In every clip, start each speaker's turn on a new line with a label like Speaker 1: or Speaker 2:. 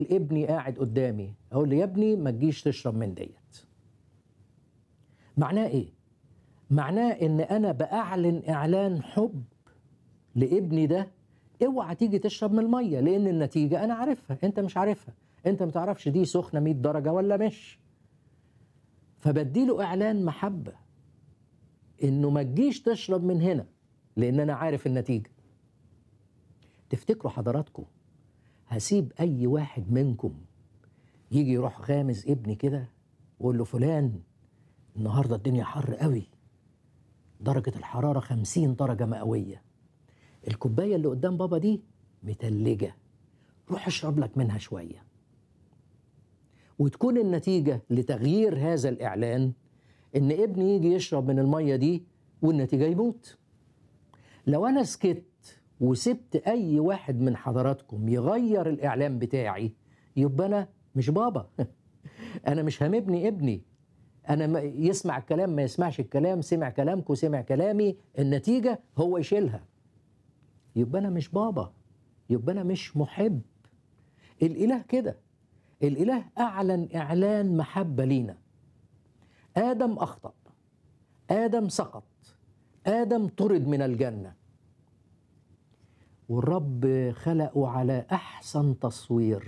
Speaker 1: ابني قاعد قدامي اقول له يا ابني ما تجيش تشرب من ديت معناه ايه معناه ان انا باعلن اعلان حب لابني ده اوعى تيجي تشرب من الميه لان النتيجه انا عارفها انت مش عارفها انت ما تعرفش دي سخنه 100 درجه ولا مش فبديله اعلان محبه انه ما تجيش تشرب من هنا لان انا عارف النتيجه تفتكروا حضراتكم هسيب اي واحد منكم يجي يروح غامز ابني كده ويقول له فلان النهارده الدنيا حر قوي درجة الحرارة خمسين درجة مئوية الكوباية اللي قدام بابا دي متلجة روح اشرب لك منها شوية وتكون النتيجة لتغيير هذا الإعلان إن ابني يجي يشرب من المية دي والنتيجة يموت لو أنا سكت وسبت أي واحد من حضراتكم يغير الإعلان بتاعي يبقى أنا مش بابا أنا مش همبني ابني انا ما يسمع الكلام ما يسمعش الكلام سمع كلامكم سمع كلامي النتيجه هو يشيلها يبقى انا مش بابا يبقى انا مش محب الاله كده الاله اعلن اعلان محبه لينا ادم اخطا ادم سقط ادم طرد من الجنه والرب خلقه على احسن تصوير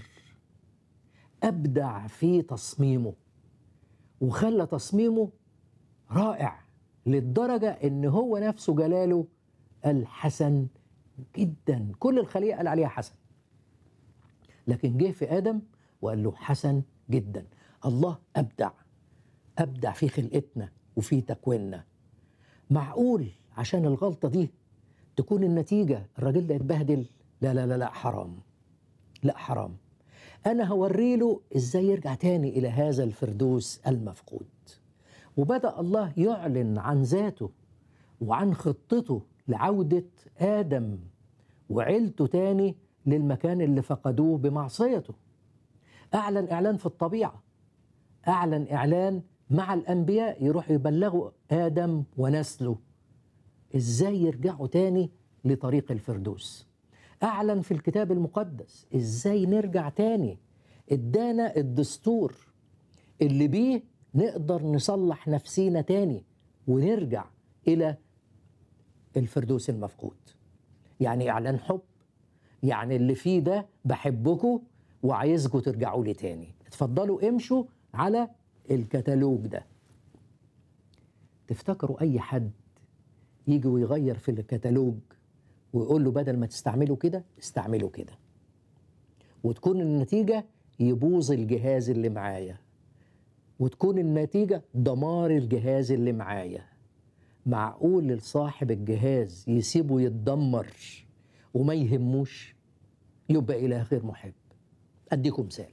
Speaker 1: ابدع في تصميمه وخلى تصميمه رائع للدرجة إن هو نفسه جلاله الحسن جدا كل الخليقة قال عليها حسن لكن جه في آدم وقال له حسن جدا الله أبدع أبدع في خلقتنا وفي تكويننا معقول عشان الغلطة دي تكون النتيجة الراجل ده يتبهدل لا لا لا لا حرام لا حرام أنا هوري له إزاي يرجع تاني إلى هذا الفردوس المفقود وبدأ الله يعلن عن ذاته وعن خطته لعودة آدم وعيلته تاني للمكان اللي فقدوه بمعصيته أعلن إعلان في الطبيعة أعلن إعلان مع الأنبياء يروح يبلغوا آدم ونسله إزاي يرجعوا تاني لطريق الفردوس أعلن في الكتاب المقدس إزاي نرجع تاني إدانا الدستور اللي بيه نقدر نصلح نفسينا تاني ونرجع إلى الفردوس المفقود يعني إعلان حب يعني اللي فيه ده بحبكم وعايزكم ترجعوا لي تاني اتفضلوا امشوا على الكتالوج ده تفتكروا أي حد يجي ويغير في الكتالوج ويقول له بدل ما تستعمله كده استعمله كده وتكون النتيجة يبوظ الجهاز اللي معايا وتكون النتيجة دمار الجهاز اللي معايا معقول لصاحب الجهاز يسيبه يتدمر وما يهموش يبقى إله غير محب أديكم مثال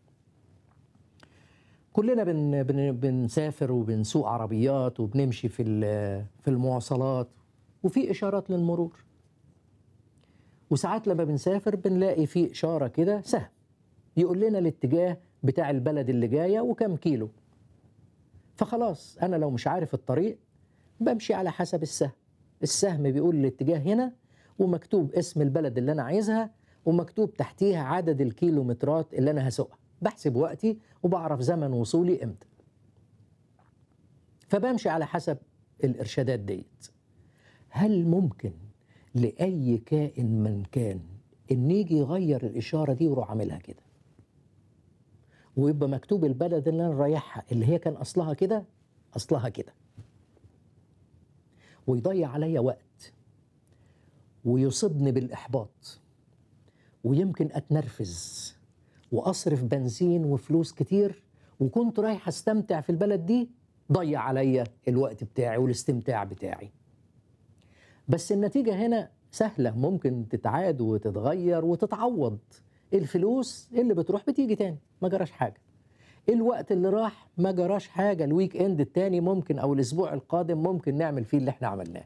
Speaker 1: كلنا بن بن بنسافر وبنسوق عربيات وبنمشي في في المواصلات وفي إشارات للمرور وساعات لما بنسافر بنلاقي في إشارة كده سهم يقول لنا الاتجاه بتاع البلد اللي جاية وكم كيلو فخلاص أنا لو مش عارف الطريق بمشي على حسب السهم السهم بيقول الاتجاه هنا ومكتوب اسم البلد اللي أنا عايزها ومكتوب تحتيها عدد الكيلومترات اللي أنا هسوقها بحسب وقتي وبعرف زمن وصولي إمتى فبمشي على حسب الإرشادات ديت هل ممكن لأي كائن من كان إن يجي يغير الإشارة دي ويروح عاملها كده ويبقى مكتوب البلد اللي أنا رايحها اللي هي كان أصلها كده أصلها كده ويضيع عليا وقت ويصيبني بالإحباط ويمكن أتنرفز وأصرف بنزين وفلوس كتير وكنت رايح أستمتع في البلد دي ضيع عليا الوقت بتاعي والاستمتاع بتاعي بس النتيجة هنا سهلة ممكن تتعاد وتتغير وتتعوض الفلوس اللي بتروح بتيجي تاني ما جراش حاجة الوقت اللي راح ما جراش حاجة الويك اند التاني ممكن أو الأسبوع القادم ممكن نعمل فيه اللي احنا عملناه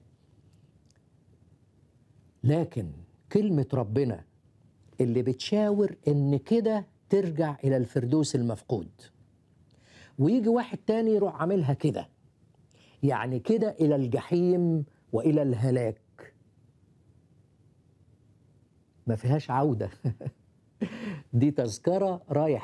Speaker 1: لكن كلمة ربنا اللي بتشاور إن كده ترجع إلى الفردوس المفقود ويجي واحد تاني يروح عاملها كده يعني كده إلى الجحيم والى الهلاك ما فيهاش عوده دي تذكره رايح